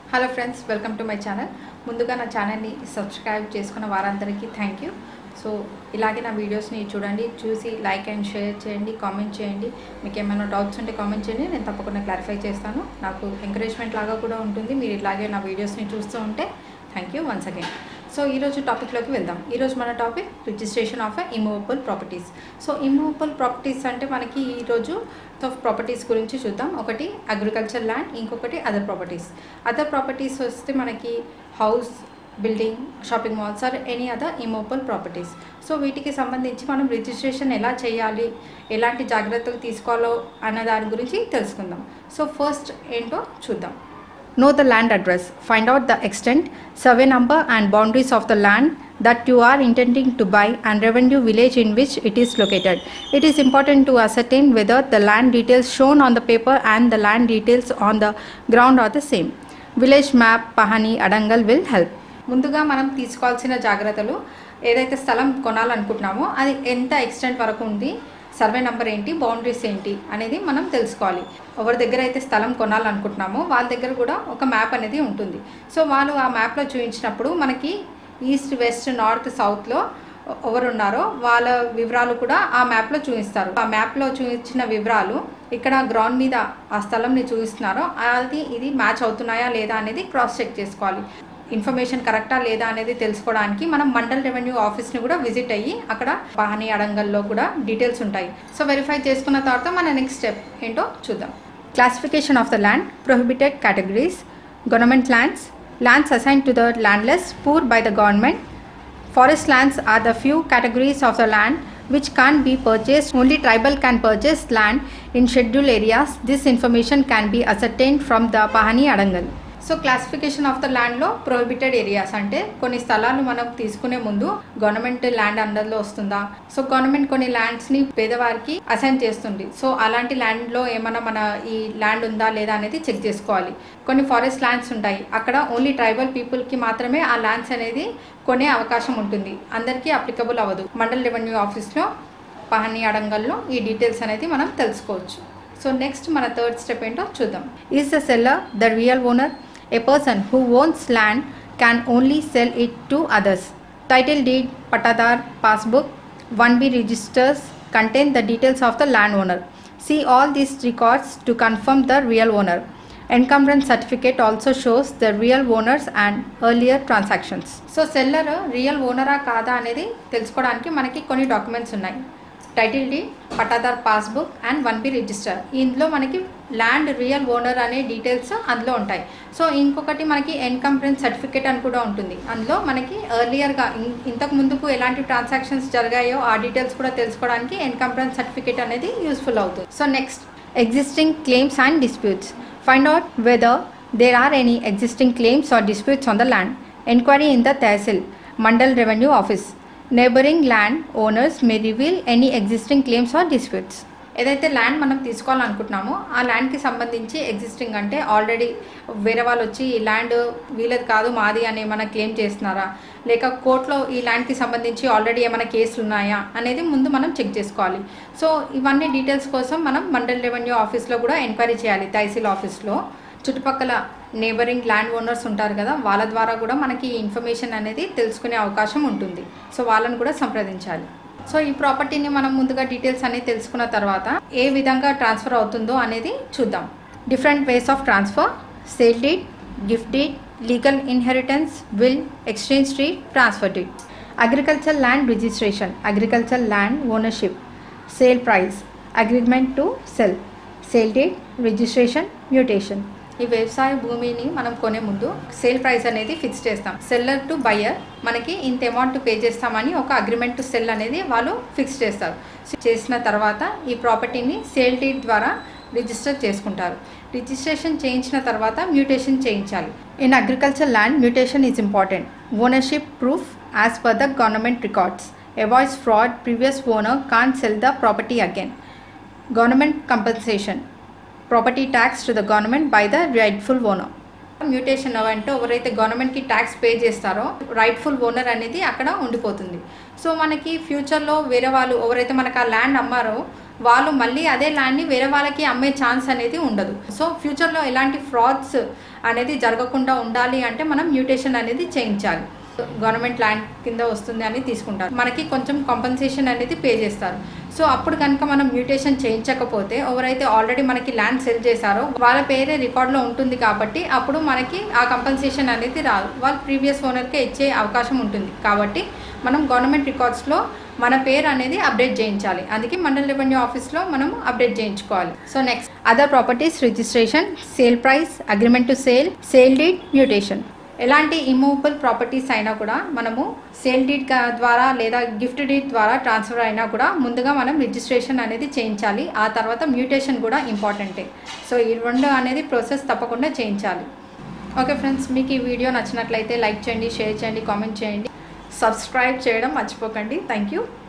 Hello friends welcome to my channel ముందుగా నా ఛానల్ని సబ్స్క్రైబ్ చేసుకున్న వారందరికీ థ్యాంక్ యూ సో ఇలాగే నా వీడియోస్ని చూడండి చూసి లైక్ అండ్ షేర్ చేయండి కామెంట్ చేయండి మీకు ఏమైనా డౌట్స్ ఉంటే కామెంట్ చేయండి నేను తప్పకుండా క్లారిఫై చేస్తాను నాకు ఎంకరేజ్మెంట్ లాగా కూడా ఉంటుంది మీరు ఇలాగే నా వీడియోస్ని చూస్తూ ఉంటే thank you once again so ఈరోజు టాపిక్లోకి వెళ్దాం ఈరోజు మన topic registration of immovable properties so immovable properties అంటే మనకి ఈరోజు ఆఫ్ ప్రాపర్టీస్ గురించి చూద్దాం ఒకటి అగ్రికల్చర్ ల్యాండ్ ఇంకొకటి అదర్ ప్రాపర్టీస్ అదర్ ప్రాపర్టీస్ వస్తే మనకి house building shopping malls or any other immovable properties so వీటికి సంబంధించి మనం రిజిస్ట్రేషన్ ఎలా చేయాలి ఎలాంటి జాగ్రత్తలు తీసుకోవాలో అన్న దాని గురించి తెలుసుకుందాం సో ఫస్ట్ ఏంటో చూద్దాం Know the land address. Find out the extent, survey number, and boundaries of the land that you are intending to buy and revenue village in which it is located. It is important to ascertain whether the land details shown on the paper and the land details on the ground are the same. Village map, Pahani, Adangal will help. ముందుగా మనం తీసుకోవాల్సిన జాగ్రత్తలు ఏదైతే స్థలం కొనాలనుకుంటున్నామో అది ఎంత extent వరకు ఉంది సర్వే నెంబర్ ఏంటి బౌండరీస్ ఏంటి అనేది మనం తెలుసుకోవాలి ఎవరి దగ్గర అయితే స్థలం కొనాలనుకుంటున్నామో వాళ్ళ దగ్గర కూడా ఒక మ్యాప్ అనేది ఉంటుంది సో వాళ్ళు ఆ మ్యాప్లో చూపించినప్పుడు మనకి ఈస్ట్ వెస్ట్ నార్త్ సౌత్లో ఎవరు ఉన్నారో వాళ్ళ వివరాలు కూడా ఆ మ్యాప్లో చూపిస్తారు ఆ మ్యాప్లో చూపించిన వివరాలు ఇక్కడ గ్రౌండ్ మీద ఆ స్థలంని చూపిస్తున్నారో అది ఇది మ్యాచ్ అవుతున్నాయా లేదా అనేది క్రాస్ చెక్ చేసుకోవాలి ఇన్ఫర్మేషన్ కరెక్టా లేదా అనేది తెలుసుకోవడానికి మనం మండల్ రెవెన్యూ ఆఫీస్ని కూడా విజిట్ అయ్యి అక్కడ పహని అడంగల్లో కూడా డీటెయిల్స్ ఉంటాయి సో వెరిఫై చేసుకున్న తర్వాత మన నెక్స్ట్ స్టెప్ ఏంటో చూద్దాం classification of the land prohibited categories government lands lands assign to the landless poor by the government Forest lands are the few categories of the land which can't be purchased. Only tribal can purchase land in scheduled areas. This information can be ascertained from the Pahani Adangal. So classification of the ల్యాండ్లో prohibited areas అంటే కొన్ని స్థలాలు మనం తీసుకునే ముందు government land అండర్లో వస్తుందా so government కొన్ని ల్యాండ్స్ని పేదవారికి అసైన్ చేస్తుంది సో అలాంటి ల్యాండ్లో ఏమైనా మన ఈ ల్యాండ్ ఉందా లేదా అనేది చెక్ చేసుకోవాలి కొన్ని ఫారెస్ట్ ల్యాండ్స్ ఉంటాయి అక్కడ ఓన్లీ ట్రైబల్ పీపుల్కి మాత్రమే ఆ ల్యాండ్స్ అనేది కొనే అవకాశం ఉంటుంది అందరికీ అప్లికబుల్ అవ్వదు మండల్ రెవెన్యూ ఆఫీస్లో పహని అడంగల్లో ఈ డీటెయిల్స్ అనేది మనం తెలుసుకోవచ్చు సో నెక్స్ట్ మన థర్డ్ స్టెప్ ఏంటో చూద్దాం is the seller the real owner A person who owns land can only sell it to others. Title deed, patadar, passbook, 1B registers contain the details of the landowner. See all these records to confirm the real owner. Encumbrance certificate also shows the real owners and earlier transactions. So seller real ఓనరా కాదా అనేది తెలుసుకోవడానికి మనకి కొన్ని documents ఉన్నాయి title deed pattadar passbook and one B register ఇందులో మనకి land real owner అనే డీటెయిల్స్ అందులో ఉంటాయి సో ఇంకొకటి మనకి ఎన్కంపరెన్స్ సర్టిఫికేట్ అని కూడా ఉంటుంది అందులో మనకి ఎర్లియర్గా ఇంతకు ముందుకు ఎలాంటి ట్రాన్సాక్షన్స్ జరిగాయో ఆ డీటెయిల్స్ కూడా తెలుసుకోవడానికి ఎన్కంపరెన్స్ సర్టిఫికేట్ అనేది యూస్ఫుల్ అవుతుంది so next existing claims and disputes find out whether there are any existing claims or disputes on the land enquiry in the tahsil mandal revenue office neighbouring land owners may reveal any existing claims or disputes ఏదైతే land మనం తీసుకోవాలనుకుంటున్నామో ఆ ల్యాండ్కి సంబంధించి existing అంటే already వేరే వాళ్ళు వచ్చి ఈ ల్యాండ్ వీళ్ళది కాదు మాది అని ఏమైనా క్లెయిమ్ చేస్తున్నారా లేక కోర్టులో ఈ ల్యాండ్కి సంబంధించి ఆల్రెడీ ఏమైనా కేసులు ఉన్నాయా అనేది ముందు మనం చెక్ చేసుకోవాలి సో ఇవన్నీ డీటెయిల్స్ కోసం మనం మండల్ రెవెన్యూ ఆఫీస్లో కూడా ఎంక్వైరీ చేయాలి తహసీల్ ఆఫీస్లో చుట్టుపక్కల నేబరింగ్ ల్యాండ్ ఓనర్స్ ఉంటారు కదా వాళ్ళ ద్వారా కూడా మనకి ఈ ఇన్ఫర్మేషన్ అనేది తెలుసుకునే అవకాశం ఉంటుంది సో వాళ్ళని కూడా సంప్రదించాలి సో ఈ ప్రాపర్టీని మనం ముందుగా డీటెయిల్స్ అనేది తెలుసుకున్న తర్వాత ఏ విధంగా ట్రాన్స్ఫర్ అవుతుందో అనేది చూద్దాం different ways of transfer sale deed gift deed legal inheritance will exchange deed transfer deed agriculture land registration agriculture land ownership sale price agreement to sell sale deed registration mutation ఈ వ్యవసాయ భూమిని మనం కొనే ముందు sale price అనేది fix చేస్తాం seller to buyer మనకి ఇంత అమౌంట్ పే చేస్తామని ఒక అగ్రిమెంట్ టు సెల్ అనేది వాళ్ళు ఫిక్స్ చేస్తారు చేసిన తర్వాత ఈ ప్రాపర్టీని సేల్ డీడ్ ద్వారా రిజిస్టర్ చేసుకుంటారు రిజిస్ట్రేషన్ చేయించిన తర్వాత మ్యూటేషన్ చేయించాలి in agriculture land mutation is important ownership proof as per the government records avoids fraud previous owner can sell the property again government compensation property tax to the government by the rightful owner mutation అంటే ఎవరైతే గవర్నమెంట్కి tax pay చేస్తారో rightful owner అనేది అక్కడ ఉండిపోతుంది so మనకి ఫ్యూచర్లో వేరే వాళ్ళు ఎవరైతే మనకు ఆ ల్యాండ్ అమ్మారో వాళ్ళు మళ్ళీ అదే ల్యాండ్ని వేరే వాళ్ళకి అమ్మే ఛాన్స్ అనేది ఉండదు సో ఫ్యూచర్లో ఎలాంటి ఫ్రాడ్స్ అనేది జరగకుండా ఉండాలి అంటే మనం మ్యూటేషన్ అనేది చేయించాలి గవర్నమెంట్ ల్యాండ్ కింద వస్తుంది అని తీసుకుంటారు మనకి కొంచెం కాంపన్సేషన్ అనేది పే చేస్తారు సో అప్పుడు కనుక మనం మ్యూటేషన్ చేయించకపోతే ఎవరైతే ఆల్రెడీ మనకి ల్యాండ్ సెల్ చేశారో వాళ్ళ పేరే రికార్డ్లో ఉంటుంది కాబట్టి అప్పుడు మనకి ఆ కంపన్సేషన్ అనేది రాదు వాళ్ళు ప్రీవియస్ ఓనర్కే ఇచ్చే అవకాశం ఉంటుంది కాబట్టి మనం గవర్నమెంట్ రికార్డ్స్లో మన పేరు అనేది అప్డేట్ చేయించాలి అందుకే మండల రెవెన్యూ ఆఫీస్లో మనం అప్డేట్ చేయించుకోవాలి so next other properties registration sale price agreement to sale sale deed mutation ఎలాంటి ఇమూవబుల్ ప్రాపర్టీస్ అయినా కూడా మనము సేల్ డీడ్ ద్వారా లేదా గిఫ్ట్ డీడ్ ద్వారా ట్రాన్స్ఫర్ అయినా కూడా ముందుగా మనం రిజిస్ట్రేషన్ అనేది చేయించాలి ఆ తర్వాత మ్యూటేషన్ కూడా ఇంపార్టెంటే సో ఈ రెండు అనేది ప్రాసెస్ తప్పకుండా చేయించాలి ఓకే ఫ్రెండ్స్ మీకు ఈ వీడియో నచ్చినట్లయితే లైక్ చేయండి షేర్ చేయండి కామెంట్ చేయండి సబ్స్క్రైబ్ చేయడం మర్చిపోకండి థ్యాంక్ యూ